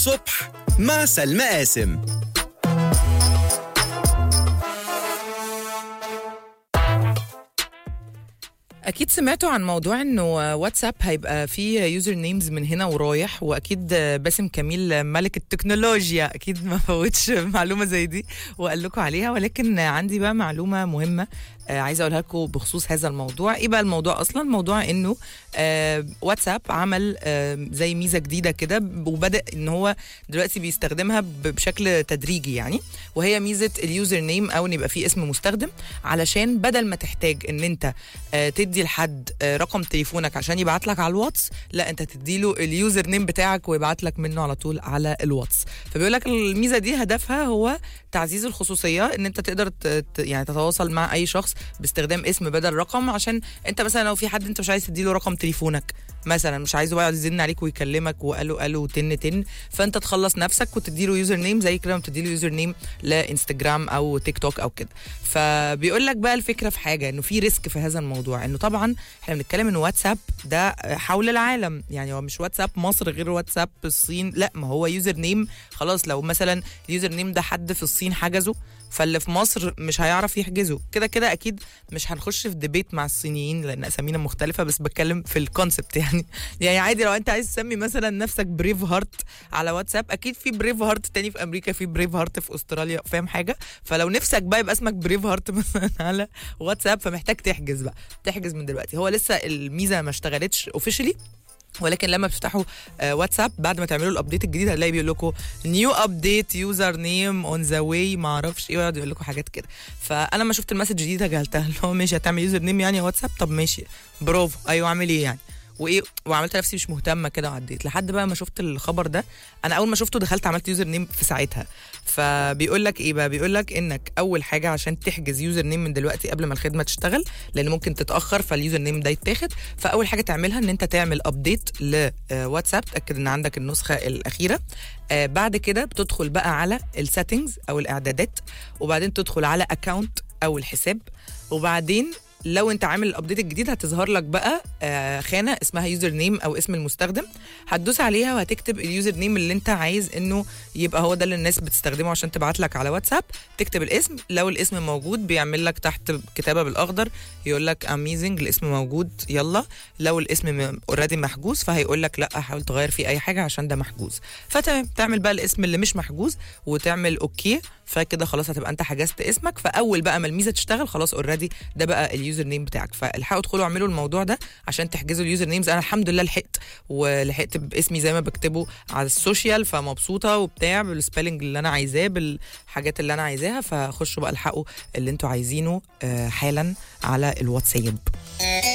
صبح مع سلمى قاسم اكيد سمعتوا عن موضوع انه واتساب هيبقى فيه يوزر نيمز من هنا ورايح واكيد باسم كميل ملك التكنولوجيا اكيد ما فوتش معلومه زي دي وقال لكم عليها ولكن عندي بقى معلومه مهمه آه عايزه اقولها لكم بخصوص هذا الموضوع ايه بقى الموضوع اصلا الموضوع انه آه واتساب عمل آه زي ميزه جديده كده وبدا ان هو دلوقتي بيستخدمها بشكل تدريجي يعني وهي ميزه اليوزر نيم او ان يبقى فيه اسم مستخدم علشان بدل ما تحتاج ان انت آه تدي لحد آه رقم تليفونك عشان يبعت لك على الواتس لا انت تدي له اليوزر نيم بتاعك ويبعت لك منه على طول على الواتس فبيقول لك الميزه دي هدفها هو تعزيز الخصوصيه ان انت تقدر ت- يعني تتواصل مع اي شخص باستخدام اسم بدل رقم عشان انت مثلا لو في حد انت مش عايز تديله رقم تليفونك مثلا مش عايزه بقى يقعد يزن عليك ويكلمك وقالوا قالوا تن تن فانت تخلص نفسك وتديله يوزر نيم زي كده ما بتديله يوزر نيم لانستجرام او تيك توك او كده فبيقول لك بقى الفكره في حاجه انه في ريسك في هذا الموضوع انه طبعا احنا بنتكلم ان واتساب ده حول العالم يعني هو مش واتساب مصر غير واتساب الصين لا ما هو يوزر نيم خلاص لو مثلا اليوزر نيم ده حد في الصين حجزه فاللي في مصر مش هيعرف يحجزه كده كده اكيد مش هنخش في ديبيت مع الصينيين لان اسامينا مختلفه بس بتكلم في الكونسبت يعني يعني عادي لو انت عايز تسمي مثلا نفسك بريف هارت على واتساب اكيد في بريف هارت تاني في امريكا في بريف هارت في استراليا فاهم حاجه فلو نفسك بقى يبقى اسمك بريف هارت مثلا على واتساب فمحتاج تحجز بقى تحجز من دلوقتي هو لسه الميزه ما اشتغلتش اوفيشلي ولكن لما بتفتحوا آه، واتساب بعد ما تعملوا الابديت الجديد هتلاقي بيقول لكم نيو ابديت يوزر نيم اون ذا واي ما اعرفش ايه ويقعد يقول لكم حاجات كده فانا لما شفت المسج دي تجاهلتها اللي هو ماشي هتعمل يوزر نيم يعني يا واتساب طب ماشي برافو ايوه اعمل ايه يعني وايه وعملت نفسي مش مهتمه كده وعديت لحد بقى ما شفت الخبر ده انا اول ما شفته دخلت عملت يوزر نيم في ساعتها فبيقول لك ايه بقى بيقول لك انك اول حاجه عشان تحجز يوزر نيم من دلوقتي قبل ما الخدمه تشتغل لان ممكن تتاخر فاليوزر نيم ده يتاخد فاول حاجه تعملها ان انت تعمل ابديت لواتساب تاكد ان عندك النسخه الاخيره آه، بعد كده بتدخل بقى على السيتنجز او الاعدادات وبعدين تدخل على اكونت او الحساب وبعدين لو انت عامل الابديت الجديد هتظهر لك بقى آه، خانه اسمها يوزر نيم او اسم المستخدم هتدوس عليها وهتكتب اليوزر نيم اللي انت عايز انه يبقى هو ده اللي الناس بتستخدمه عشان تبعت لك على واتساب تكتب الاسم لو الاسم موجود بيعمل لك تحت كتابه بالاخضر يقول لك اميزنج الاسم موجود يلا لو الاسم اوريدي محجوز فهيقول لك لا حاول تغير فيه اي حاجه عشان ده محجوز فتمام تعمل بقى الاسم اللي مش محجوز وتعمل اوكي فكده خلاص هتبقى انت حجزت اسمك فاول بقى ما الميزه تشتغل خلاص اوريدي ده بقى اليوزر نيم بتاعك فالحقوا ادخلوا اعملوا الموضوع ده عشان تحجزوا اليوزر نيمز انا الحمد لله لحقت ولحقت باسمي زي ما بكتبه على السوشيال فمبسوطه وبتاع بالسبيلنج اللي انا عايزاه بالحاجات اللي انا عايزاها فخشوا بقى الحقوا اللي انتوا عايزينه آه، حالا على الواتساب